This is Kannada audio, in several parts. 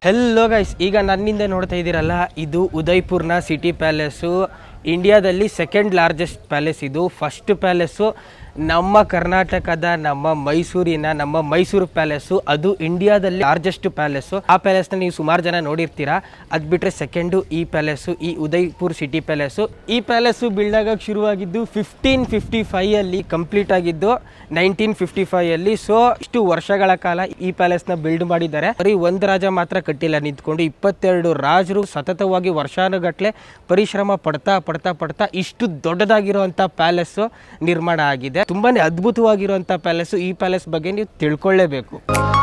ಹೆಲ್ಲೋ ಗೈಸ್ ಈಗ ನನ್ನಿಂದ ನೋಡ್ತಾ ಇದ್ದೀರಲ್ಲ ಇದು ಉದಯ್ಪುರ್ನ ಸಿಟಿ ಪ್ಯಾಲೇಸು ಇಂಡಿಯಾದಲ್ಲಿ ಸೆಕೆಂಡ್ ಲಾರ್ಜೆಸ್ಟ್ ಪ್ಯಾಲೇಸ್ ಇದು ಫಸ್ಟ್ ಪ್ಯಾಲೇಸು ನಮ್ಮ ಕರ್ನಾಟಕದ ನಮ್ಮ ಮೈಸೂರಿನ ನಮ್ಮ ಮೈಸೂರು ಪ್ಯಾಲೇಸು ಅದು ಇಂಡಿಯಾದಲ್ಲಿ ಲಾರ್ಜೆಸ್ಟ್ ಪ್ಯಾಲೇಸು ಆ ಪ್ಯಾಲೇಸ್ನ ನೀವು ಸುಮಾರು ಜನ ನೋಡಿರ್ತೀರಾ ಅದು ಬಿಟ್ಟರೆ ಸೆಕೆಂಡು ಈ ಪ್ಯಾಲೇಸು ಈ ಉದಯ್ಪುರ್ ಸಿಟಿ ಪ್ಯಾಲೇಸು ಈ ಪ್ಯಾಲೇಸು ಬಿಲ್ಡ್ ಆಗಕ್ಕೆ ಶುರುವಾಗಿದ್ದು ಫಿಫ್ಟೀನ್ ಫಿಫ್ಟಿ ಫೈಯಲ್ಲಿ ಕಂಪ್ಲೀಟ್ ಆಗಿದ್ದು ನೈನ್ಟೀನ್ ಫಿಫ್ಟಿ ಫೈಯಲ್ಲಿ ಸೊ ಇಷ್ಟು ವರ್ಷಗಳ ಕಾಲ ಈ ಪ್ಯಾಲೇಸ್ನ ಬಿಲ್ಡ್ ಮಾಡಿದ್ದಾರೆ ಬರೀ ಒಂದು ರಾಜ ಮಾತ್ರ ಕಟ್ಟಿಲ್ಲ ನಿಂತ್ಕೊಂಡು ಇಪ್ಪತ್ತೆರಡು ರಾಜರು ಸತತವಾಗಿ ವರ್ಷಾನುಗಟ್ಲೆ ಪರಿಶ್ರಮ ಪಡ್ತಾ ಪಡ್ತಾ ಪಡ್ತಾ ಇಷ್ಟು ದೊಡ್ಡದಾಗಿರುವಂಥ ಪ್ಯಾಲೇಸು ನಿರ್ಮಾಣ ಆಗಿದೆ ತುಂಬಾನೇ ಅದ್ಭುತವಾಗಿರುವಂಥ ಪ್ಯಾಲೇಸು ಈ ಪ್ಯಾಲೇಸ್ ಬಗ್ಗೆ ನೀವು ತಿಳ್ಕೊಳ್ಳೇಬೇಕು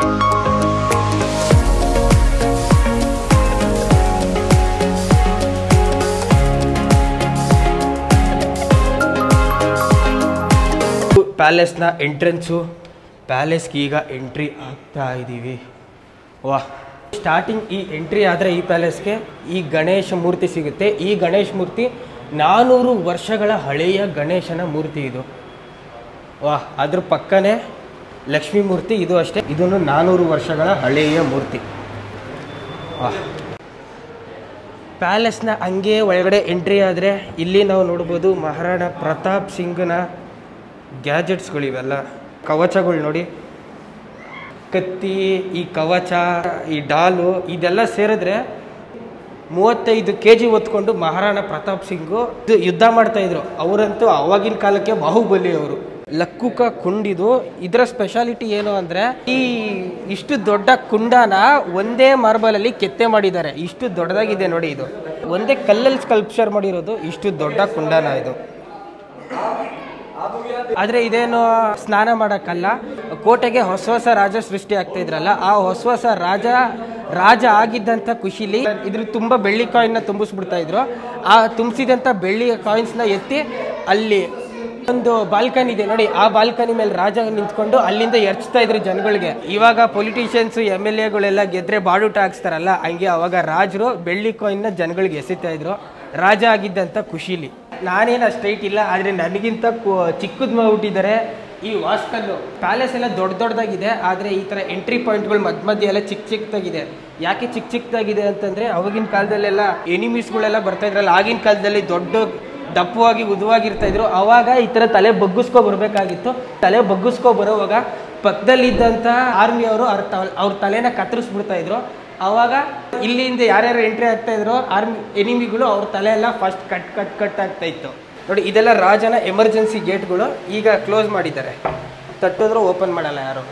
ಪ್ಯಾಲೇಸ್ನ ಎಂಟ್ರೆನ್ಸು ಪ್ಯಾಲೇಸ್ಗೆ ಈಗ ಎಂಟ್ರಿ ಆಗ್ತಾ ಇದ್ದೀವಿ ವಾಹ್ ಸ್ಟಾರ್ಟಿಂಗ್ ಈ ಎಂಟ್ರಿ ಆದರೆ ಈ ಪ್ಯಾಲೇಸ್ಗೆ ಈ ಗಣೇಶ ಮೂರ್ತಿ ಸಿಗುತ್ತೆ ಈ ಗಣೇಶ ಮೂರ್ತಿ ನಾನ್ನೂರು ವರ್ಷಗಳ ಹಳೆಯ ಗಣೇಶನ ಮೂರ್ತಿ ಇದು ವಾಹ್ ಅದ್ರ ಪಕ್ಕನೇ ಲಕ್ಷ್ಮೀ ಮೂರ್ತಿ ಇದು ಅಷ್ಟೇ ಇದನ್ನು ನಾನ್ನೂರು ವರ್ಷಗಳ ಹಳೆಯ ಮೂರ್ತಿ ವಾಹ್ ಪ್ಯಾಲೇಸ್ನ ಹಂಗೆ ಒಳಗಡೆ ಎಂಟ್ರಿ ಆದರೆ ಇಲ್ಲಿ ನಾವು ನೋಡ್ಬೋದು ಮಹಾರಾಣಾ ಪ್ರತಾಪ್ ಸಿಂಗ್ನ ಗ್ಯಾಜೆಟ್ಸ್ಗಳಿವೆಲ್ಲ ಕವಚಗಳು ನೋಡಿ ಕತ್ತಿ ಈ ಕವಚ ಈ ಡಾಲು ಇದೆಲ್ಲ ಸೇರಿದ್ರೆ ಮೂವತ್ತೈದು ಕೆ ಜಿ ಹೊತ್ಕೊಂಡು ಮಹಾರಾಣಾ ಪ್ರತಾಪ್ ಸಿಂಗು ಇದು ಯುದ್ಧ ಮಾಡ್ತಾ ಇದ್ರು ಅವರಂತೂ ಅವಾಗಿನ ಕಾಲಕ್ಕೆ ಬಾಹುಬಲಿ ಅವರು ಲಕ್ಕುಕ ಕುಂಡಿದು ಇದರ ಸ್ಪೆಷಾಲಿಟಿ ಏನು ಅಂದರೆ ಈ ಇಷ್ಟು ದೊಡ್ಡ ಕುಂಡನ ಒಂದೇ ಮಾರ್ಬಲಲ್ಲಿ ಕೆತ್ತೆ ಮಾಡಿದ್ದಾರೆ ಇಷ್ಟು ದೊಡ್ಡದಾಗಿದೆ ನೋಡಿ ಇದು ಒಂದೇ ಕಲ್ಲಲ್ಲಿ ಸ್ಕಲ್ಪ್ಚರ್ ಮಾಡಿರೋದು ಇಷ್ಟು ದೊಡ್ಡ ಕುಂಡನ ಇದು ಆದರೆ ಇದೇನು ಸ್ನಾನ ಮಾಡೋಕ್ಕಲ್ಲ ಕೋಟೆಗೆ ಹೊಸ ಹೊಸ ರಾಜ ಸೃಷ್ಟಿ ಆಗ್ತಾ ಇದ್ರಲ್ಲ ಆ ಹೊಸ ಹೊಸ ರಾಜ ರಾಜ ಆಗಿದ್ದಂಥ ಖುಷಿಲಿ ಇದ್ರ ತುಂಬ ಬೆಳ್ಳಿ ಕಾಯಿನ್ನ ತುಂಬಿಸ್ಬಿಡ್ತಾ ಇದ್ರು ಆ ತುಂಬಿಸಿದಂಥ ಬೆಳ್ಳಿ ಕಾಯಿನ್ಸ್ನ ಎತ್ತಿ ಅಲ್ಲಿ ಒಂದು ಬಾಲ್ಕನಿ ಇದೆ ನೋಡಿ ಆ ಬಾಲ್ಕನಿ ಮೇಲೆ ರಾಜ ನಿಂತ್ಕೊಂಡು ಅಲ್ಲಿಂದ ಎರ್ಚ್ತಾ ಇದ್ರು ಜನಗಳಿಗೆ ಇವಾಗ ಪೊಲಿಟಿಷಿಯನ್ಸ್ ಎಮ್ ಎಲ್ ಎಗಳೆಲ್ಲ ಗೆದ್ರೆ ಬಾಡೂಟ ಹಾಕ್ಸ್ತಾರಲ್ಲ ಹಂಗೆ ಅವಾಗ ರಾಜರು ಬೆಳ್ಳಿ ಕಾಯಿನ್ನ ಜನಗಳಿಗೆ ಎಸಿತಾ ಇದ್ರು ರಾಜ ಆಗಿದ್ದಂಥ ಖುಷಿಲಿ ನಾನೇನು ಸ್ಟ್ರೈಟ್ ಇಲ್ಲ ಆದರೆ ನನಗಿಂತ ಚಿಕ್ಕದ್ ಮಾಡ್ಬಿಟ್ಟಿದ್ದಾರೆ ಈ ವಾಸ್ಕಲ್ಲು ಪ್ಯಾಲೇಸ್ ಎಲ್ಲ ದೊಡ್ಡ ದೊಡ್ಡದಾಗಿದೆ ಆದರೆ ಈ ಥರ ಎಂಟ್ರಿ ಪಾಯಿಂಟ್ಗಳು ಮಧ್ಯ ಮಧ್ಯ ಎಲ್ಲ ಚಿಕ್ಕ ಚಿಕ್ಕದಾಗಿದೆ ಯಾಕೆ ಚಿಕ್ಕ ಚಿಕ್ಕದಾಗಿದೆ ಅಂತಂದರೆ ಅವಾಗಿನ ಕಾಲದಲ್ಲೆಲ್ಲ ಎನಿಮೀಸ್ಗಳೆಲ್ಲ ಬರ್ತಾ ಇದ್ರಲ್ಲ ಆಗಿನ ಕಾಲದಲ್ಲಿ ದೊಡ್ಡ ದಪ್ಪವಾಗಿ ಉದ್ದವಾಗಿರ್ತಾ ಇದ್ರು ಅವಾಗ ಈ ಥರ ತಲೆ ಬಗ್ಗಿಸ್ಕೊ ಬರಬೇಕಾಗಿತ್ತು ತಲೆ ಬಗ್ಗಿಸ್ಕೊ ಬರೋವಾಗ ಪಕ್ಕದಲ್ಲಿದ್ದಂಥ ಆರ್ಮಿಯವರು ಅವ್ರ ತ- ಅವ್ರ ತಲೆನ ಕತ್ತರಿಸ್ಬಿಡ್ತಾ ಇದ್ರು ಅವಾಗ ಇಲ್ಲಿಂದ ಯಾರ್ಯಾರು ಎಂಟ್ರಿ ಆಗ್ತಾ ಇದ್ರು ಆರ್ಮಿ ಎನಿಮಿಗಳು ಅವ್ರ ತಲೆ ಎಲ್ಲ ಫಸ್ಟ್ ಕಟ್ ಕಟ್ ಕಟ್ ಆಗ್ತಾ ಇತ್ತು ನೋಡಿ ಇದೆಲ್ಲ ರಾಜನ ಎಮರ್ಜೆನ್ಸಿ ಗೇಟ್ಗಳು ಈಗ ಕ್ಲೋಸ್ ಮಾಡಿದ್ದಾರೆ ತಟ್ಟಿದ್ರು ಓಪನ್ ಮಾಡಲ್ಲ ಯಾರು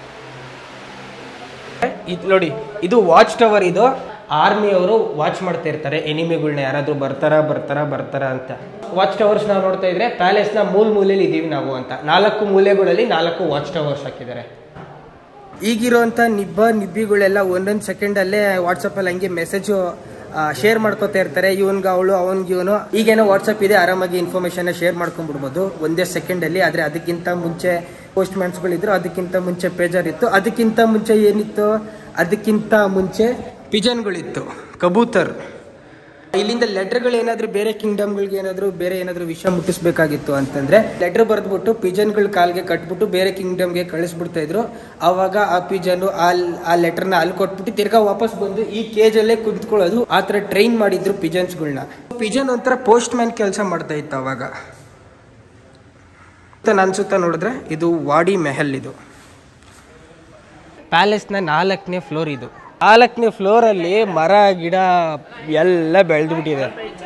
ಇದು ನೋಡಿ ಇದು ವಾಚ್ ಟವರ್ ಇದು ಆರ್ಮಿಯವರು ವಾಚ್ ಮಾಡ್ತಾ ಇರ್ತಾರೆ ಎನಿಮಿಗಳನ್ನ ಯಾರಾದರೂ ಬರ್ತಾರ ಬರ್ತಾರ ಬರ್ತಾರ ಅಂತ ವಾಚ್ ಟವರ್ಸ್ ನಾವು ನೋಡ್ತಾ ಇದ್ರೆ ಪ್ಯಾಲೇಸ್ನ ಮೂಲ ಮೂಲೆಯಲ್ಲಿ ಇದ್ದೀವಿ ನಾವು ಅಂತ ನಾಲ್ಕು ಮೂಲೆಗಳಲ್ಲಿ ನಾಲ್ಕು ವಾಚ್ ಟವರ್ಸ್ ಹಾಕಿದ್ದಾರೆ ಈಗಿರುವಂಥ ನಿಬ್ಬ ನಿಬ್ಬಿಗಳೆಲ್ಲ ಒಂದೊಂದು ಸೆಕೆಂಡಲ್ಲೇ ವಾಟ್ಸಪ್ಪಲ್ಲಿ ಹಂಗೆ ಮೆಸೇಜು ಶೇರ್ ಮಾಡ್ಕೋತಾ ಇರ್ತಾರೆ ಇವನ್ಗೆ ಅವಳು ಅವನ್ಗೆ ಇವನು ಈಗೇನೋ ವಾಟ್ಸಪ್ ಇದೆ ಆರಾಮಾಗಿ ಇನ್ಫಾರ್ಮೇಷನ್ನ ಶೇರ್ ಮಾಡ್ಕೊಂಡ್ಬಿಡ್ಬೋದು ಒಂದೇ ಸೆಕೆಂಡಲ್ಲಿ ಆದರೆ ಅದಕ್ಕಿಂತ ಮುಂಚೆ ಪೋಸ್ಟ್ ಮ್ಯಾನ್ಸ್ಗಳಿದ್ರು ಅದಕ್ಕಿಂತ ಮುಂಚೆ ಪೇಜರ್ ಇತ್ತು ಅದಕ್ಕಿಂತ ಮುಂಚೆ ಏನಿತ್ತು ಅದಕ್ಕಿಂತ ಮುಂಚೆ ಪಿಜನ್ಗಳಿತ್ತು ಕಬೂತರ್ ಇಲ್ಲಿಂದ ಲೆಟರ್ಗಳು ಏನಾದರೂ ಬೇರೆ ಕಿಂಗ್ಡಮ್ಗಳಿಗೆ ಏನಾದರೂ ಬೇರೆ ಏನಾದರೂ ವಿಷಯ ಮುಟ್ಟಿಸ್ಬೇಕಾಗಿತ್ತು ಅಂತಂದ್ರೆ ಲೆಟರ್ ಬರೆದ್ಬಿಟ್ಟು ಪಿಜನ್ಗಳ ಕಾಲ್ಗೆ ಕಟ್ಬಿಟ್ಟು ಬೇರೆ ಕಿಂಗ್ಡಮ್ಗೆ ಕಳಿಸ್ಬಿಡ್ತಾ ಇದ್ರು ಆವಾಗ ಆ ಪಿಜನ್ ಆ ಆ ಲೆಟರ್ನ ಅಲ್ಲಿ ಕೊಟ್ಬಿಟ್ಟು ತಿರ್ಗಾ ವಾಪಸ್ ಬಂದು ಈ ಕೇಜಲ್ಲೇ ಕುಂತ್ಕೊಳ್ಳೋದು ಆ ಥರ ಟ್ರೈನ್ ಮಾಡಿದ್ರು ಪಿಜನ್ಸ್ಗಳನ್ನ ಪಿಜನ್ ಒಂಥರ ಪೋಸ್ಟ್ ಮ್ಯಾನ್ ಕೆಲಸ ಮಾಡ್ತಾ ಇತ್ತು ಅವಾಗ ನನ್ನ ಸುತ್ತ ನೋಡಿದ್ರೆ ಇದು ವಾಡಿ ಮೆಹಲ್ ಇದು ಪ್ಯಾಲೇಸ್ನ ನಾಲ್ಕನೇ ಫ್ಲೋರ್ ಇದು ನಾಲ್ಕನೇ ಫ್ಲೋರಲ್ಲಿ ಮರ ಗಿಡ ಎಲ್ಲ ಬೆಳೆದ್ಬಿಟ್ಟಿದೆ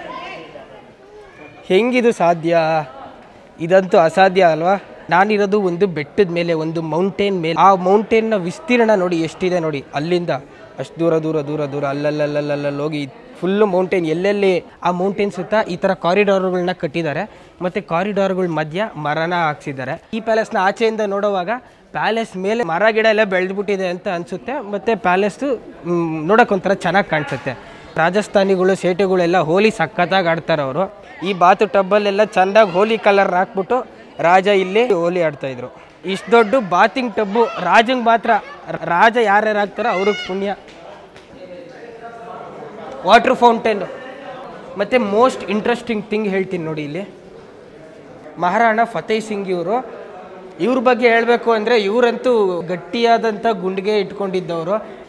ಹೆಂಗಿದು ಸಾಧ್ಯ ಇದಂತೂ ಅಸಾಧ್ಯ ಅಲ್ವಾ ನಾನಿರೋದು ಒಂದು ಬೆಟ್ಟದ ಮೇಲೆ ಒಂದು ಮೌಂಟೇನ್ ಮೇಲೆ ಆ ಮೌಂಟೇನ್ನ ವಿಸ್ತೀರ್ಣ ನೋಡಿ ಎಷ್ಟಿದೆ ನೋಡಿ ಅಲ್ಲಿಂದ ಅಷ್ಟು ದೂರ ದೂರ ದೂರ ದೂರ ಅಲ್ಲಲ್ಲಲ್ಲಲ್ಲಲ್ಲಿ ಹೋಗಿ ಫುಲ್ಲು ಮೌಂಟೇನ್ ಎಲ್ಲೆಲ್ಲಿ ಆ ಮೌಂಟೇನ್ ಸುತ್ತ ಈ ಥರ ಕಾರಿಡಾರ್ಗಳನ್ನ ಕಟ್ಟಿದ್ದಾರೆ ಮತ್ತು ಕಾರಿಡಾರ್ಗಳ ಮಧ್ಯ ಮರನ ಹಾಕ್ಸಿದ್ದಾರೆ ಈ ಪ್ಯಾಲೇಸ್ನ ಆಚೆಯಿಂದ ನೋಡುವಾಗ ಪ್ಯಾಲೇಸ್ ಮೇಲೆ ಮರ ಗಿಡ ಎಲ್ಲ ಬೆಳೆದ್ಬಿಟ್ಟಿದೆ ಅಂತ ಅನಿಸುತ್ತೆ ಮತ್ತು ಪ್ಯಾಲೇಸು ನೋಡೋಕೆ ಒಂಥರ ಚೆನ್ನಾಗಿ ಕಾಣಿಸುತ್ತೆ ರಾಜಸ್ಥಾನಿಗಳು ಸೇಟುಗಳೆಲ್ಲ ಹೋಲಿ ಸಖತ್ತಾಗಿ ಆಡ್ತಾರೆ ಅವರು ಈ ಬಾತು ಟಬ್ಬಲ್ಲೆಲ್ಲ ಚೆಂದಾಗಿ ಹೋಲಿ ಕಲರ್ ಹಾಕ್ಬಿಟ್ಟು ರಾಜ ಇಲ್ಲಿ ಹೋಲಿ ಆಡ್ತಾ ಇದ್ರು ಇಷ್ಟು ದೊಡ್ಡ ಬಾತಿಂಗ್ ಟಬ್ಬು ರಾಜಂಗೆ ಮಾತ್ರ ರಾಜ ಯಾರ್ಯಾರು ಆಗ್ತಾರೋ ಅವ್ರಿಗೆ ಪುಣ್ಯ ವಾಟರ್ ಫೌಂಟೇನ್ ಮತ್ತು ಮೋಸ್ಟ್ ಇಂಟ್ರೆಸ್ಟಿಂಗ್ ಥಿಂಗ್ ಹೇಳ್ತೀನಿ ನೋಡಿ ಇಲ್ಲಿ ಮಹಾರಾಣಾ ಫತೇಹ್ ಸಿಂಗ್ ಇವರು ಇವ್ರ ಬಗ್ಗೆ ಹೇಳಬೇಕು ಅಂದರೆ ಇವರಂತೂ ಗಟ್ಟಿಯಾದಂಥ ಗುಂಡಿಗೆ ಇಟ್ಕೊಂಡಿದ್ದವರು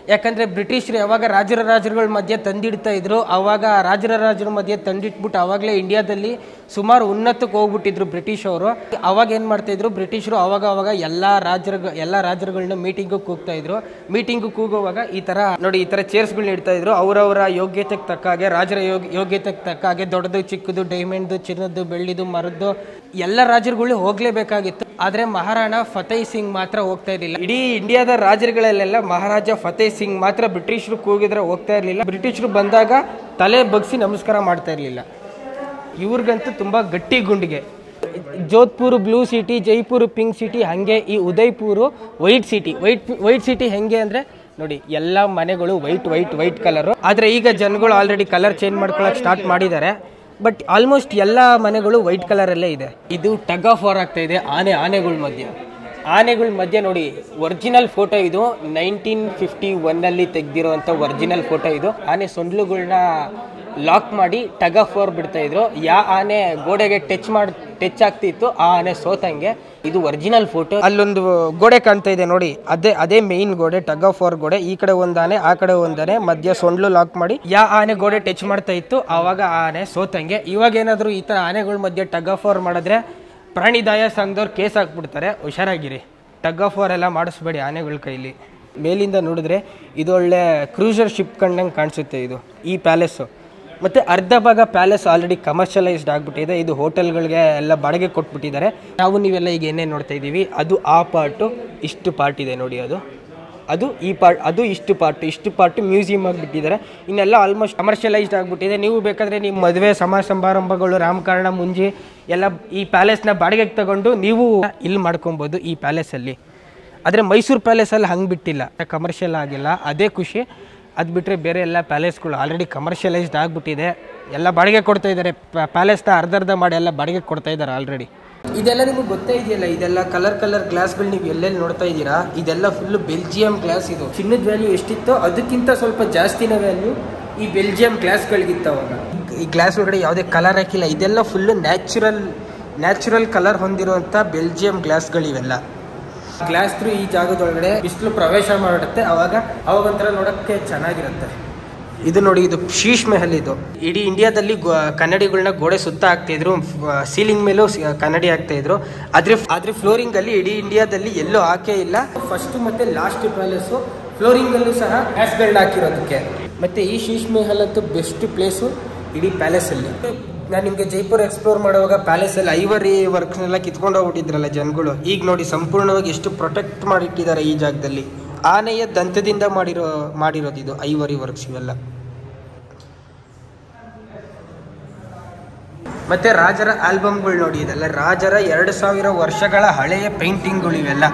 ಯಾಕಂದರೆ ಬ್ರಿಟಿಷರು ಯಾವಾಗ ರಾಜರ ರಾಜರುಗಳ ಮಧ್ಯೆ ತಂದಿಡ್ತಾ ಇದ್ರು ಅವಾಗ ರಾಜರ ರಾಜರ ಮಧ್ಯೆ ತಂದಿಟ್ಬಿಟ್ಟು ಅವಾಗಲೇ ಇಂಡಿಯಾದಲ್ಲಿ ಸುಮಾರು ಉನ್ನತಕ್ಕೆ ಹೋಗ್ಬಿಟ್ಟಿದ್ರು ಬ್ರಿಟಿಷ್ ಅವರು ಅವಾಗ ಏನು ಮಾಡ್ತಾಯಿದ್ರು ಬ್ರಿಟಿಷರು ಅವಾಗ ಅವಾಗ ಎಲ್ಲ ರಾಜರ ಎಲ್ಲ ರಾಜರುಗಳನ್ನ ಮೀಟಿಂಗು ಕೂಗ್ತಾ ಇದ್ರು ಮೀಟಿಂಗು ಕೂಗುವಾಗ ಈ ಥರ ನೋಡಿ ಈ ಥರ ಚೇರ್ಸ್ಗಳನ್ನ ಇಡ್ತಾ ಇದ್ರು ಅವರವರ ಯೋಗ್ಯತೆಗೆ ತಕ್ಕ ಹಾಗೆ ರಾಜರ ಯೋಗ ಯೋಗ್ಯತೆಗೆ ತಕ್ಕ ಹಾಗೆ ದೊಡ್ಡದು ಚಿಕ್ಕದು ಡೈಮಂಡ್ದು ಚಿನ್ನದ್ದು ಬೆಳ್ಳಿದು ಮರದ್ದು ಎಲ್ಲ ರಾಜರುಗಳು ಹೋಗ್ಲೇಬೇಕಾಗಿತ್ತು ಆದರೆ ಮಹಾರಾಣ ಫತೇಹ್ ಸಿಂಗ್ ಮಾತ್ರ ಹೋಗ್ತಾ ಇರಲಿಲ್ಲ ಇಡೀ ಇಂಡಿಯಾದ ರಾಜರುಗಳಲ್ಲೆಲ್ಲ ಮಹಾರಾಜ ಫತೇಹ್ ಸಿಂಗ್ ಮಾತ್ರ ಬ್ರಿಟಿಷರು ಕೂಗಿದ್ರೆ ಹೋಗ್ತಾ ಇರಲಿಲ್ಲ ಬ್ರಿಟಿಷರು ಬಂದಾಗ ತಲೆ ಬಗ್ಸಿ ನಮಸ್ಕಾರ ಮಾಡ್ತಾ ಇರಲಿಲ್ಲ ಇವ್ರಿಗಂತೂ ತುಂಬ ಗಟ್ಟಿ ಗುಂಡಿಗೆ Jodhpur blue city Jaipur pink city ಹಾಗೆ ಈ Udaipur white city white white city ಹೆಂಗೆ ಅಂದರೆ ನೋಡಿ ಎಲ್ಲ ಮನೆಗಳು ವೈಟ್ ವೈಟ್ ವೈಟ್ ಕಲರು ಆದರೆ ಈಗ ಜನಗಳು ಆಲ್ರೆಡಿ ಕಲರ್ ಚೇಂಜ್ ಮಾಡ್ಕೊಳಕ್ಕೆ ಸ್ಟಾರ್ಟ್ ಮಾಡಿದ್ದಾರೆ ಬಟ್ ಆಲ್ಮೋಸ್ಟ್ ಎಲ್ಲ ಮನೆಗಳು ವೈಟ್ ಕಲರಲ್ಲೇ ಇದೆ ಇದು ಟಗ್ ಆಫ್ ವಾರ್ ಆಗ್ತಾ ಇದೆ ಆನೆ ಆನೆಗಳ ಮಧ್ಯೆ ಆನೆಗಳ ಮಧ್ಯೆ ನೋಡಿ ಒರಿಜಿನಲ್ ಫೋಟೋ ಇದು ನೈನ್ಟೀನ್ ಫಿಫ್ಟಿ ಒನ್ನಲ್ಲಿ ತೆಗ್ದಿರೋಂಥ ಒರಿಜಿನಲ್ ಫೋಟೋ ಇದು ಆನೆ ಸೊಂಡ್ಲುಗಳನ್ನ ಲಾಕ್ ಮಾಡಿ ಟಗ್ ಆಫ್ ವಾರ್ ಬಿಡ್ತಾ ಇದ್ರು ಯಾ ಆನೆ ಗೋಡೆಗೆ ಟಚ್ ಮಾಡಿ ಟಚ್ ಆಗ್ತಿತ್ತು ಆ ಆನೆ ಸೋತಂಗೆ ಇದು ಒರಿಜಿನಲ್ ಫೋಟೋ ಅಲ್ಲೊಂದು ಗೋಡೆ ಕಾಣ್ತಾ ಇದೆ ನೋಡಿ ಅದೇ ಅದೇ ಮೇನ್ ಗೋಡೆ ಟಗ್ ಆಫ್ ವಾರ್ ಗೋಡೆ ಈ ಕಡೆ ಒಂದ್ ಆನೆ ಆ ಕಡೆ ಒಂದ್ ಆನೆ ಮಧ್ಯ ಸೊಂಡ್ಲು ಲಾಕ್ ಮಾಡಿ ಯಾ ಆನೆ ಗೋಡೆ ಟಚ್ ಮಾಡ್ತಾ ಇತ್ತು ಆವಾಗ ಆ ಆನೆ ಸೋತಂಗೆ ಇವಾಗ ಏನಾದ್ರು ಈ ತರ ಆನೆಗಳ ಮಧ್ಯೆ ಟಗ್ ಆಫ್ ವಾರ್ ಮಾಡಿದ್ರೆ ಪ್ರಾಣಿ ದಯಾ ಸಂಘದವ್ರು ಕೇಸ್ ಹಾಕ್ಬಿಡ್ತಾರೆ ಹುಷಾರಾಗಿರಿ ಟಗ್ ಆಫ್ ವಾರ್ ಎಲ್ಲ ಮಾಡಿಸ್ಬೇಡಿ ಆನೆಗಳ ಕೈಲಿ ಮೇಲಿಂದ ನೋಡಿದ್ರೆ ಇದು ಒಳ್ಳೆ ಕ್ರೂಸರ್ ಶಿಪ್ ಕಂಡಂಗೆ ಕಾಣಿಸುತ್ತೆ ಇದು ಈ ಪ್ಯಾಲೇಸು ಮತ್ತು ಅರ್ಧ ಭಾಗ ಪ್ಯಾಲೇಸ್ ಆಲ್ರೆಡಿ ಕಮರ್ಷಿಯಲೈಸ್ಡ್ ಆಗಿಬಿಟ್ಟಿದೆ ಇದು ಹೋಟೆಲ್ಗಳಿಗೆ ಎಲ್ಲ ಬಾಡಿಗೆ ಕೊಟ್ಬಿಟ್ಟಿದ್ದಾರೆ ನಾವು ನೀವೆಲ್ಲ ಈಗ ಏನೇನು ನೋಡ್ತಾ ಇದ್ದೀವಿ ಅದು ಆ ಪಾರ್ಟು ಇಷ್ಟು ಪಾರ್ಟ್ ಇದೆ ನೋಡಿ ಅದು ಅದು ಈ ಪಾರ್ಟ್ ಅದು ಇಷ್ಟು ಪಾರ್ಟ್ ಇಷ್ಟು ಪಾರ್ಟ್ ಮ್ಯೂಸಿಯಂ ಆಗಿಬಿಟ್ಟಿದ್ದಾರೆ ಇನ್ನೆಲ್ಲ ಆಲ್ಮೋಸ್ಟ್ ಕಮರ್ಷಿಯಲೈಸ್ಡ್ ಆಗಿಬಿಟ್ಟಿದೆ ನೀವು ಬೇಕಾದರೆ ನಿಮ್ಮ ಮದುವೆ ಸಮಾಜ ಸಮಾರಂಭಗಳು ರಾಮಕಾರಣ ಮುಂಜಿ ಎಲ್ಲ ಈ ಪ್ಯಾಲೇಸ್ನ ಬಾಡಿಗೆಗೆ ತಗೊಂಡು ನೀವು ಇಲ್ಲಿ ಮಾಡ್ಕೊಬೋದು ಈ ಪ್ಯಾಲೇಸಲ್ಲಿ ಆದರೆ ಮೈಸೂರು ಪ್ಯಾಲೇಸಲ್ಲಿ ಹಂಗೆ ಬಿಟ್ಟಿಲ್ಲ ಕಮರ್ಷಿಯಲ್ ಆಗಿಲ್ಲ ಅದೇ ಖುಷಿ ಅದು ಬಿಟ್ಟರೆ ಬೇರೆ ಎಲ್ಲ ಪ್ಯಾಲೇಸ್ಗಳು ಆಲ್ರೆಡಿ ಕಮರ್ಷಿಯಲೈಸ್ಡ್ ಆಗಿಬಿಟ್ಟಿದೆ ಎಲ್ಲ ಬಾಡಿಗೆ ಕೊಡ್ತಾ ಇದ್ದಾರೆ ಪ್ಯಾಲೇಸ್ನ ಅರ್ಧ ಅರ್ಧ ಮಾಡಿ ಎಲ್ಲ ಬಾಡಿಗೆ ಕೊಡ್ತಾ ಇದ್ದಾರೆ ಆಲ್ರೆಡಿ ಇದೆಲ್ಲ ನಿಮಗೆ ಗೊತ್ತೇ ಇದೆಯಲ್ಲ ಇದೆಲ್ಲ ಕಲರ್ ಕಲರ್ ಗ್ಲಾಸ್ಗಳು ನೀವು ಎಲ್ಲೆಲ್ಲಿ ನೋಡ್ತಾ ಇದ್ದೀರಾ ಇದೆಲ್ಲ ಫುಲ್ ಬೆಲ್ಜಿಯಂ ಗ್ಲಾಸ್ ಇದು ಚಿನ್ನದ ವ್ಯಾಲ್ಯೂ ಎಷ್ಟಿತ್ತೋ ಅದಕ್ಕಿಂತ ಸ್ವಲ್ಪ ಜಾಸ್ತಿನ ವ್ಯಾಲ್ಯೂ ಈ ಬೆಲ್ಜಿಯಂ ಗ್ಲಾಸ್ಗಳಿಗಿತ್ತು ಅವಾಗ ಈ ಗ್ಲಾಸ್ ಒಳಗಡೆ ಯಾವುದೇ ಕಲರ್ ಹಾಕಿಲ್ಲ ಇದೆಲ್ಲ ಫುಲ್ಲು ನ್ಯಾಚುರಲ್ ನ್ಯಾಚುರಲ್ ಕಲರ್ ಹೊಂದಿರುವಂಥ ಬೆಲ್ಜಿಯಂ ಗ್ಲಾಸ್ಗಳಿವೆಲ್ಲ ಗ್ಲಾಸ್ ಥ್ರೂ ಈ ಜಾಗದೊಳಗಡೆ ಬಿಸಿಲು ಪ್ರವೇಶ ಮಾಡುತ್ತೆ ಅವಾಗ ಅವಾಗ ಒಂಥರ ನೋಡೋಕ್ಕೆ ಚೆನ್ನಾಗಿರುತ್ತೆ ಇದು ನೋಡಿ ಇದು ಶೀಶ್ ಮೆಹಲ್ ಇದು ಇಡೀ ಇಂಡಿಯಾದಲ್ಲಿ ಗೊ- ಕನ್ನಡಿಗಳನ್ನ ಗೋಡೆ ಸುತ್ತ ಹಾಕ್ತಾ ಇದ್ರು ಸೀಲಿಂಗ್ ಮೇಲೂ ಸಿ- ಕನ್ನಡಿ ಹಾಕ್ತಾ ಇದ್ರು ಆದ್ರೆ ಆದ್ರೆ ಫ್ಲೋರಿಂಗ್ ಅಲ್ಲಿ ಇಡೀ ಇಂಡಿಯಾದಲ್ಲಿ ಎಲ್ಲೂ ಹಾಕೇ ಇಲ್ಲ ಫಸ್ಟ್ ಮತ್ತೆ ಲಾಸ್ಟ್ ಪ್ಯಾಲೇಸು ಫ್ಲೋರಿಂಗ್ ಅಲ್ಲೂ ಸಹ ಗ್ಲಾಸ್ಗಳನ್ನ ಹಾಕಿರೋದಕ್ಕೆ ಮತ್ತೆ ಈ ಶೀಶ್ ಮೆಹಲ್ ಅಂತೂ ಬೆಸ್ಟ್ ಪ್ಲೇಸು ಇಡೀ ಪ್ಯಾಲೇಸ್ ಅಲ್ಲಿ ನಾನು ನಿಮ್ಗೆ ಜೈಪುರ್ ಎಕ್ಸ್ಪ್ಲೋರ್ ಮಾಡುವಾಗ ಪ್ಯಾಲೇಸ್ ಅಲ್ಲಿ ಐವರಿ ವರ್ಕ್ಸ್ನೆಲ್ಲ ಕಿತ್ಕೊಂಡು ಹೋಗ್ಬಿಟ್ಟಿದ್ರಲ್ಲ ಜನಗಳು ಈಗ ನೋಡಿ ಸಂಪೂರ್ಣವಾಗಿ ಎಷ್ಟು ಪ್ರೊಟೆಕ್ಟ್ ಮಾಡಿಟ್ಟಿದ್ದಾರೆ ಈ ಜಾಗದಲ್ಲಿ ಆನೆಯ ದಂತದಿಂದ ಮಾಡಿರೋ ಮಾಡಿರೋದು ಇದು ಐವರಿ ವರ್ಕ್ಸ್ ಇವೆಲ್ಲ ಮತ್ತೆ ರಾಜರ ಆಲ್ಬಮ್ಗಳು ನೋಡಿ ಇದೆಲ್ಲ ರಾಜರ ಎರಡು ಸಾವಿರ ವರ್ಷಗಳ ಹಳೆಯ ಪೇಂಟಿಂಗ್ಗಳು ಇವೆಲ್ಲ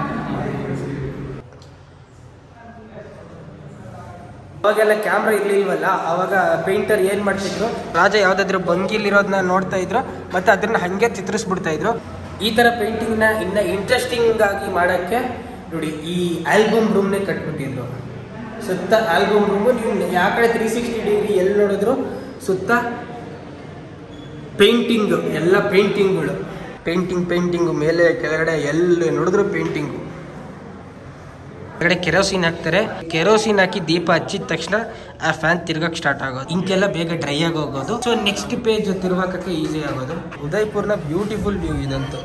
ಅವಾಗೆಲ್ಲ ಕ್ಯಾಮ್ರಾ ಇರ್ಲಿಲ್ವಲ್ಲ ಅವಾಗ ಪೇಂಟರ್ ಏನ್ ಮಾಡ್ತಿದ್ರು ರಾಜ ಯಾವ್ದಾದ್ರು ಭಂಗಿಲಿರೋದನ್ನ ನೋಡ್ತಾ ಇದ್ರು ಮತ್ತೆ ಅದನ್ನ ಹಂಗೆ ಚಿತ್ರಿಸ್ಬಿಡ್ತಾ ಇದ್ರು ಈ ತರ ಪೇಂಟಿಂಗ್ ನ ಇನ್ನ ಇಂಟ್ರೆಸ್ಟಿಂಗ್ ಆಗಿ ಮಾಡಕ್ಕೆ ನೋಡಿ ಈ ಆಲ್ಬಮ್ ರೂಮ್ನೇ ಕಟ್ಬಿಟ್ಟಿದ್ರು ಸುತ್ತ ಆಲ್ಬಮ್ ರೂಮ್ ನೀವು ಯಾವ ಕಡೆ ತ್ರೀ ಸಿಕ್ಸ್ಟಿ ಡಿಗ್ರಿ ಎಲ್ಲಿ ನೋಡಿದ್ರು ಸುತ್ತ ಪೇಂಟಿಂಗ್ ಎಲ್ಲ ಪೇಂಟಿಂಗ್ಗಳು ಪೇಂಟಿಂಗ್ ಪೇಂಟಿಂಗ್ ಮೇಲೆ ಕೆಳಗಡೆ ಎಲ್ಲಿ ನೋಡಿದ್ರು ಪೇಂಟಿಂಗು ಕೆಳಗಡೆ ಕೆರೋಸಿನ್ ಹಾಕ್ತಾರೆ ಕೆರೋಸಿನ್ ಹಾಕಿ ದೀಪ ಹಚ್ಚಿದ ತಕ್ಷಣ ಆ ಫ್ಯಾನ್ ತಿರ್ಗಕ್ ಸ್ಟಾರ್ಟ್ ಆಗೋದು ಇಂಕೆಲ್ಲ ಬೇಗ ಡ್ರೈ ಆಗಿ ಹೋಗೋದು ಸೊ ನೆಕ್ಸ್ಟ್ ಪೇಜ್ ತಿರ್ಗಾಕಕ್ಕೆ ಈಸಿ ಆಗೋದು ಉದಯ್ಪುರ್ನ ಬ್ಯೂಟಿಫುಲ್ ವ್ಯೂ ಇದಂತೂ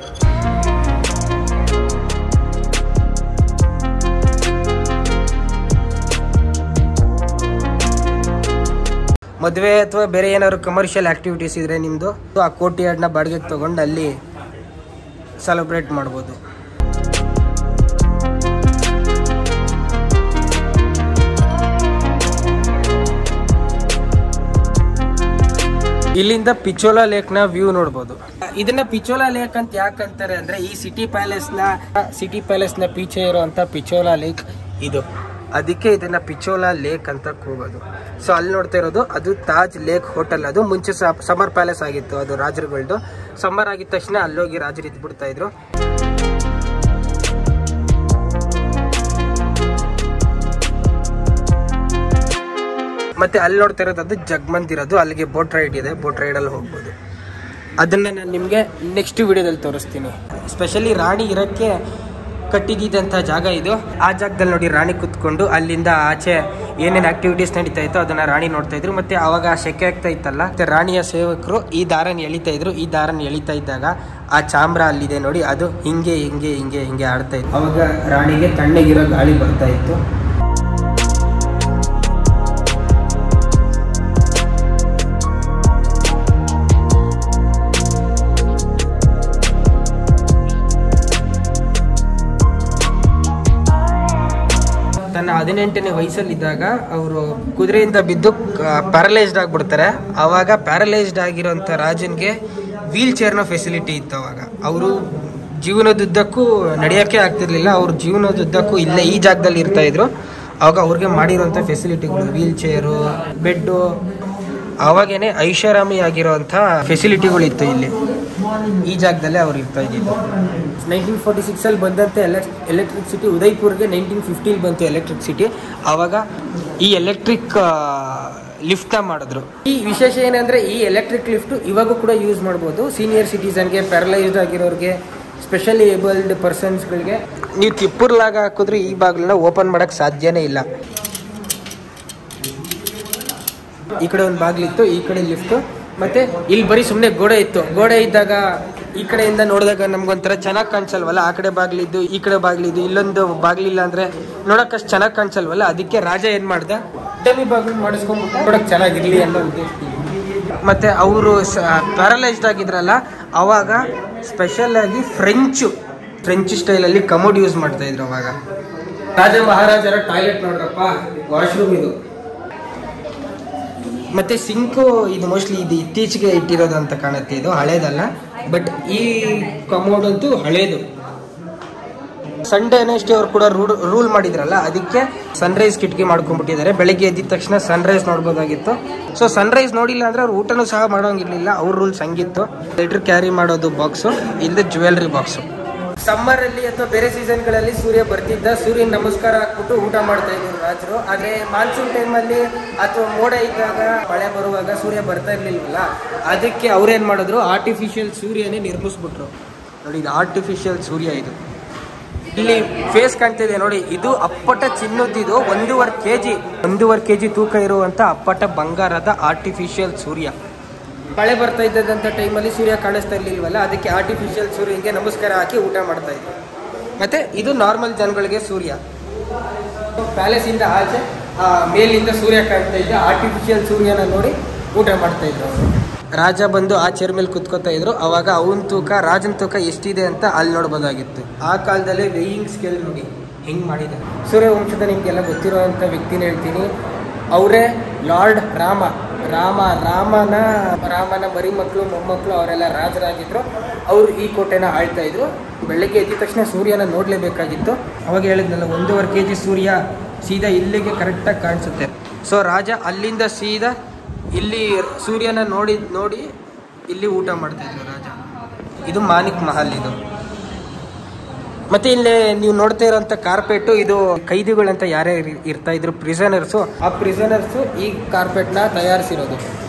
ಮದುವೆ ಅಥವಾ ಬೇರೆ ಏನಾದ್ರು ಕಮರ್ಷಿಯಲ್ ಆಕ್ಟಿವಿಟೀಸ್ ಇದ್ರೆ ನಿಮ್ಮದು ಆ ಕೋಟಿ ಯಾರ್ಡ್ನ ಬಾಡಿಗೆಗೆ ತಗೊಂಡು ಅಲ್ಲಿ ಸೆಲೆಬ್ರೇಟ್ ಮಾಡ್ಬೋದು ಇಲ್ಲಿಂದ ಪಿಚೋಲಾ ಲೇಕ್ ನ ವ್ಯೂ ನೋಡ್ಬೋದು ಇದನ್ನ ಪಿಚೋಲಾ ಲೇಕ್ ಅಂತ ಯಾಕಂತಾರೆ ಅಂದ್ರೆ ಈ ಸಿಟಿ ಪ್ಯಾಲೇಸ್ ನ ಸಿಟಿ ಪ್ಯಾಲೇಸ್ ನ ಪೀಚೆ ಇರುವಂತ ಪಿಚೋಲಾ ಲೇಕ್ ಇದು ಅದಕ್ಕೆ ಇದನ್ನ ಪಿಚೋಲಾ ಲೇಕ್ ಅಂತ ಕೂಗೋದು ಸೊ ಅಲ್ಲಿ ನೋಡ್ತಾ ಇರೋದು ಅದು ತಾಜ್ ಲೇಕ್ ಹೋಟೆಲ್ ಅದು ಮುಂಚೆ ಸಮರ್ ಪ್ಯಾಲೇಸ್ ಆಗಿತ್ತು ಅದು ರಾಜರುಗಳದ್ದು ಸಮ್ಮರ್ ಆಗಿದ ತಕ್ಷಣ ಅಲ್ಲೋಗಿ ರಾಜರು ಇದ್ಬಿಡ್ತಾ ಇದ್ರು ಮತ್ತೆ ಅಲ್ಲಿ ನೋಡ್ತಾ ಇರೋದು ಅದು ಜಗ್ಮಂತ್ ಇರೋದು ಅಲ್ಲಿಗೆ ಬೋಟ್ ರೈಡ್ ಇದೆ ಬೋಟ್ ರೈಡಲ್ಲಿ ಹೋಗ್ಬೋದು ಅದನ್ನ ನಾನು ನಿಮಗೆ ನೆಕ್ಸ್ಟ್ ವಿಡಿಯೋದಲ್ಲಿ ತೋರಿಸ್ತೀನಿ ಸ್ಪೆಷಲಿ ರಾಣಿ ಇರೋಕ್ಕೆ ಕಟ್ಟಿದ್ದಂಥ ಜಾಗ ಇದು ಆ ಜಾಗದಲ್ಲಿ ನೋಡಿ ರಾಣಿ ಕುತ್ಕೊಂಡು ಅಲ್ಲಿಂದ ಆಚೆ ಏನೇನು ಆಕ್ಟಿವಿಟೀಸ್ ನಡೀತಾ ಇತ್ತು ಅದನ್ನ ರಾಣಿ ನೋಡ್ತಾ ಇದ್ರು ಮತ್ತೆ ಅವಾಗ ಸೆಕೆ ಆಗ್ತಾ ಇತ್ತಲ್ಲ ಮತ್ತೆ ರಾಣಿಯ ಸೇವಕರು ಈ ದಾರನ ಎಳಿತಾ ಇದ್ರು ಈ ದಾರನ ಎಳಿತಾ ಇದ್ದಾಗ ಆ ಚಾಮ್ರ ಅಲ್ಲಿದೆ ನೋಡಿ ಅದು ಹಿಂಗೆ ಹಿಂಗೆ ಹಿಂಗೆ ಹಿಂಗೆ ಆಡ್ತಾ ಇತ್ತು ಅವಾಗ ರಾಣಿಗೆ ತಣ್ಣಗಿರೋ ಗಾಳಿ ಬರ್ತಾ ಇತ್ತು ತನ್ನ ಹದಿನೆಂಟನೇ ವಯಸ್ಸಲ್ಲಿದ್ದಾಗ ಅವರು ಕುದುರೆಯಿಂದ ಬಿದ್ದು ಪ್ಯಾರಲೈಸ್ಡ್ ಆಗಿಬಿಡ್ತಾರೆ ಆವಾಗ ಪ್ಯಾರಲೈಸ್ಡ್ ಆಗಿರೋಂಥ ರಾಜನ್ಗೆ ವೀಲ್ ಚೇರ್ನ ಫೆಸಿಲಿಟಿ ಇತ್ತು ಅವಾಗ ಅವರು ಜೀವನದುದ್ದಕ್ಕೂ ನಡೆಯೋಕ್ಕೆ ಆಗ್ತಿರ್ಲಿಲ್ಲ ಅವ್ರ ಜೀವನದುದ್ದಕ್ಕೂ ಇಲ್ಲೇ ಈ ಜಾಗದಲ್ಲಿ ಇರ್ತಾ ಇದ್ರು ಅವಾಗ ಅವ್ರಿಗೆ ಮಾಡಿರೋಂಥ ಫೆಸಿಲಿಟಿಗಳು ವೀಲ್ ಚೇರು ಬೆಡ್ಡು ಅವಾಗೇನೆ ಐಷಾರಾಮಿ ಆಗಿರೋಂಥ ಫೆಸಿಲಿಟಿಗಳು ಇತ್ತು ಇಲ್ಲಿ ಈ ಜಾಗದಲ್ಲೇ ಅವ್ರು ಇರ್ತಾ ಇದ್ದಿದ್ದು ನೈನ್ಟೀನ್ ಫೋರ್ಟಿ ಸಿಕ್ಸಲ್ಲಿ ಬಂದಂತೆ ಎಲೆಕ್ಟ್ರಿಸಿಟಿ ಉದಯ್ಪುರ್ಗೆ ನೈನ್ಟೀನ್ ಫಿಫ್ಟೀಲ್ ಬಂತು ಎಲೆಕ್ಟ್ರಿಸಿಟಿ ಆವಾಗ ಈ ಎಲೆಕ್ಟ್ರಿಕ್ ಲಿಫ್ಟ್ನ ಮಾಡಿದ್ರು ಈ ವಿಶೇಷ ಏನಂದ್ರೆ ಈ ಎಲೆಕ್ಟ್ರಿಕ್ ಲಿಫ್ಟ್ ಇವಾಗೂ ಕೂಡ ಯೂಸ್ ಮಾಡ್ಬೋದು ಸೀನಿಯರ್ ಸಿಟಿಸನ್ಗೆ ಪ್ಯಾರಲೈಸ್ಡ್ ಆಗಿರೋರಿಗೆ ಸ್ಪೆಷಲಿ ಏಬಲ್ಡ್ ಪರ್ಸನ್ಸ್ಗಳಿಗೆ ನೀವು ತಿಪ್ಪುರ್ಲಾಗ ಹಾಕಿದ್ರೆ ಈ ಬಾಗಿಲನ್ನ ಓಪನ್ ಮಾಡಕ್ ಸಾಧ್ಯನೇ ಇಲ್ಲ ಈ ಕಡೆ ಒಂದು ಬಾಗಿಲಿತ್ತು ಈ ಕಡೆ ಲಿಫ್ಟ್ ಮತ್ತೆ ಇಲ್ಲಿ ಬರೀ ಸುಮ್ಮನೆ ಗೋಡೆ ಇತ್ತು ಗೋಡೆ ಇದ್ದಾಗ ಈ ಕಡೆಯಿಂದ ನೋಡಿದಾಗ ನಮ್ಗೊಂಥರ ಚೆನ್ನಾಗಿ ಕಾಣಿಸಲ್ವಲ್ಲ ಆ ಕಡೆ ಬಾಗಿಲಿದ್ದು ಈ ಕಡೆ ಬಾಗಿಲಿದ್ದು ಇಲ್ಲೊಂದು ಬಾಗಿಲಿಲ್ಲ ಅಂದ್ರೆ ನೋಡಕ್ ಅಷ್ಟು ಚೆನ್ನಾಗಿ ಕಾಣಿಸಲ್ವಲ್ಲ ಅದಕ್ಕೆ ರಾಜ ಏನ್ ಮಾಡ್ದ ಡಮ್ಮಿ ಬಾಗಿಲು ಮಾಡಿಸ್ಕೊಂಡ್ಬಿಟ್ಟು ನೋಡಕ್ ಚೆನ್ನಾಗಿರ್ಲಿ ಅನ್ನೋ ಉದ್ದೇಶದಿಂದ ಮತ್ತೆ ಅವರು ಪ್ಯಾರಲೈಸ್ಡ್ ಆಗಿದ್ರಲ್ಲ ಅವಾಗ ಸ್ಪೆಷಲ್ ಆಗಿ ಫ್ರೆಂಚು ಫ್ರೆಂಚ್ ಸ್ಟೈಲಲ್ಲಿ ಕಮೋಡ್ ಯೂಸ್ ಮಾಡ್ತಾ ಇದ್ರು ಅವಾಗ ರಾಜ ಮಹಾರಾಜರ ಟಾಯ್ಲೆಟ್ ನೋಡ್ರಪ್ಪ ವಾಶ್ರೂಮ್ ಇದು ಮತ್ತೆ ಸಿಂಕು ಇದು ಮೋಸ್ಟ್ಲಿ ಇದು ಇತ್ತೀಚೆಗೆ ಇಟ್ಟಿರೋದು ಅಂತ ಕಾಣುತ್ತೆ ಇದು ಹಳೇದಲ್ಲ ಬಟ್ ಈ ಕಮೋಡ್ ಅಂತೂ ಹಳೇದು ಸಂಡೇ ಅಷ್ಟೇ ಅವ್ರು ಕೂಡ ರೂಲ್ ಮಾಡಿದ್ರಲ್ಲ ಅದಕ್ಕೆ ಸನ್ರೈಸ್ ಕಿಟಕಿ ಮಾಡ್ಕೊಂಡ್ಬಿಟ್ಟಿದ್ದಾರೆ ಬೆಳಗ್ಗೆ ಎದ್ದಿದ ತಕ್ಷಣ ಸನ್ರೈಸ್ ನೋಡ್ಬೋದಾಗಿತ್ತು ಸೊ ಸನ್ರೈಸ್ ನೋಡಿಲ್ಲ ಅಂದ್ರೆ ಅವ್ರು ಊಟನೂ ಸಹ ಮಾಡೋಂಗಿರ್ಲಿಲ್ಲ ಅವ್ರ ರೂಲ್ಸ್ ಹಂಗಿತ್ತು ಲೆಟರ್ ಕ್ಯಾರಿ ಮಾಡೋದು ಬಾಕ್ಸು ಇಲ್ಲದೆ ಜ್ಯುವೆಲ್ರಿ ಬಾಕ್ಸು ಸಮ್ಮರ್ ಅಲ್ಲಿ ಅಥವಾ ಬೇರೆ ಸೀಸನ್ ಗಳಲ್ಲಿ ಸೂರ್ಯ ಬರ್ತಿದ್ದ ಸೂರ್ಯನ ನಮಸ್ಕಾರ ಹಾಕ್ಬಿಟ್ಟು ಊಟ ಮಾಡ್ತಾ ಇದ್ರು ರಾಜರು ಆದ್ರೆ ಮಾನ್ಸೂನ್ ಟೈಮ್ ಅಲ್ಲಿ ಅಥವಾ ಮೋಡ ಇದ್ದಾಗ ಮಳೆ ಬರುವಾಗ ಸೂರ್ಯ ಬರ್ತಾ ಇರ್ಲಿಲ್ವಲ್ಲ ಅದಕ್ಕೆ ಅವ್ರೇನ್ ಮಾಡಿದ್ರು ಆರ್ಟಿಫಿಷಿಯಲ್ ಸೂರ್ಯನೇ ನಿರ್ಮಿಸ್ಬಿಟ್ರು ನೋಡಿ ಇದು ಆರ್ಟಿಫಿಷಿಯಲ್ ಸೂರ್ಯ ಇದು ಇಲ್ಲಿ ಫೇಸ್ ಕಾಣ್ತಿದೆ ನೋಡಿ ಇದು ಅಪ್ಪಟ ಚಿನ್ನದಿದು ಒಂದೂವರೆ ಕೆ ಜಿ ಒಂದೂವರೆ ಕೆ ಜಿ ತೂಕ ಇರುವಂತ ಅಪ್ಪಟ ಬಂಗಾರದ ಆರ್ಟಿಫಿಷಿಯಲ್ ಸೂರ್ಯ ಮಳೆ ಬರ್ತಾ ಇದ್ದಂಥ ಟೈಮಲ್ಲಿ ಸೂರ್ಯ ಕಾಣಿಸ್ತಾ ಇರ್ಲಿಲ್ವಲ್ಲ ಅದಕ್ಕೆ ಆರ್ಟಿಫಿಷಿಯಲ್ ಸೂರ್ಯನಿಗೆ ನಮಸ್ಕಾರ ಹಾಕಿ ಊಟ ಮಾಡ್ತಾ ಇದ್ರು ಮತ್ತೆ ಇದು ನಾರ್ಮಲ್ ಜನಗಳಿಗೆ ಸೂರ್ಯ ಪ್ಯಾಲೇಸ್ ಇಂದ ಆಚೆ ಆ ಮೇಲಿಂದ ಸೂರ್ಯ ಕಾಣ್ತಾ ಇದ್ದ ಆರ್ಟಿಫಿಷಿಯಲ್ ಸೂರ್ಯನ ನೋಡಿ ಊಟ ಮಾಡ್ತಾ ಇದ್ರು ರಾಜ ಬಂದು ಆ ಚೇರ್ ಮೇಲೆ ಕುತ್ಕೋತಾ ಇದ್ರು ಅವಾಗ ಅವನ ತೂಕ ರಾಜನ ತೂಕ ಎಷ್ಟಿದೆ ಅಂತ ಅಲ್ಲಿ ನೋಡ್ಬೋದಾಗಿತ್ತು ಆ ಕಾಲದಲ್ಲೇ ವೇಯಿಂಗ್ ಸ್ಕೇಲ್ ನೋಡಿ ಹೆಂಗ್ ಮಾಡಿದೆ ಸೂರ್ಯವಂಶದ ನಿಮ್ಗೆಲ್ಲ ಗೊತ್ತಿರುವಂತ ವ್ಯಕ್ತಿನ ಹೇಳ್ತೀನಿ ಅವರೇ ಲಾರ್ಡ್ ರಾಮ ರಾಮ ರಾಮನ ರಾಮನ ಮರಿ ಮಕ್ಕಳು ಮೊಮ್ಮಕ್ಕಳು ಅವರೆಲ್ಲ ರಾಜರಾಗಿದ್ರು ಅವರು ಈ ಕೋಟೆನ ಆಳ್ತಾ ಇದ್ರು ಬೆಳಗ್ಗೆ ಎದ್ದ ತಕ್ಷಣ ಸೂರ್ಯನ ನೋಡಲೇಬೇಕಾಗಿತ್ತು ಅವಾಗ ಹೇಳಿದ್ನಲ್ಲ ಒಂದೂವರೆ ಕೆ ಜಿ ಸೂರ್ಯ ಸೀದಾ ಇಲ್ಲಿಗೆ ಕರೆಕ್ಟಾಗಿ ಕಾಣಿಸುತ್ತೆ ಸೊ ರಾಜ ಅಲ್ಲಿಂದ ಸೀದಾ ಇಲ್ಲಿ ಸೂರ್ಯನ ನೋಡಿ ನೋಡಿ ಇಲ್ಲಿ ಊಟ ಮಾಡ್ತಾ ಇದ್ರು ರಾಜ ಇದು ಮಾನಿಕ್ ಮಹಲ್ ಇದು ಮತ್ತೆ ಇಲ್ಲಿ ನೀವು ನೋಡ್ತಾ ಇರೋಂಥ ಕಾರ್ಪೆಟ್ ಇದು ಕೈದಿಗಳಂತ ಯಾರೇ ಇರ್ತಾ ಇದ್ರು ಪ್ರಿಸನರ್ಸು ಆ ಪ್ರಿಸನರ್ಸು ಈ ಕಾರ್ಪೆಟ್ನ ತಯಾರಿಸಿರೋದು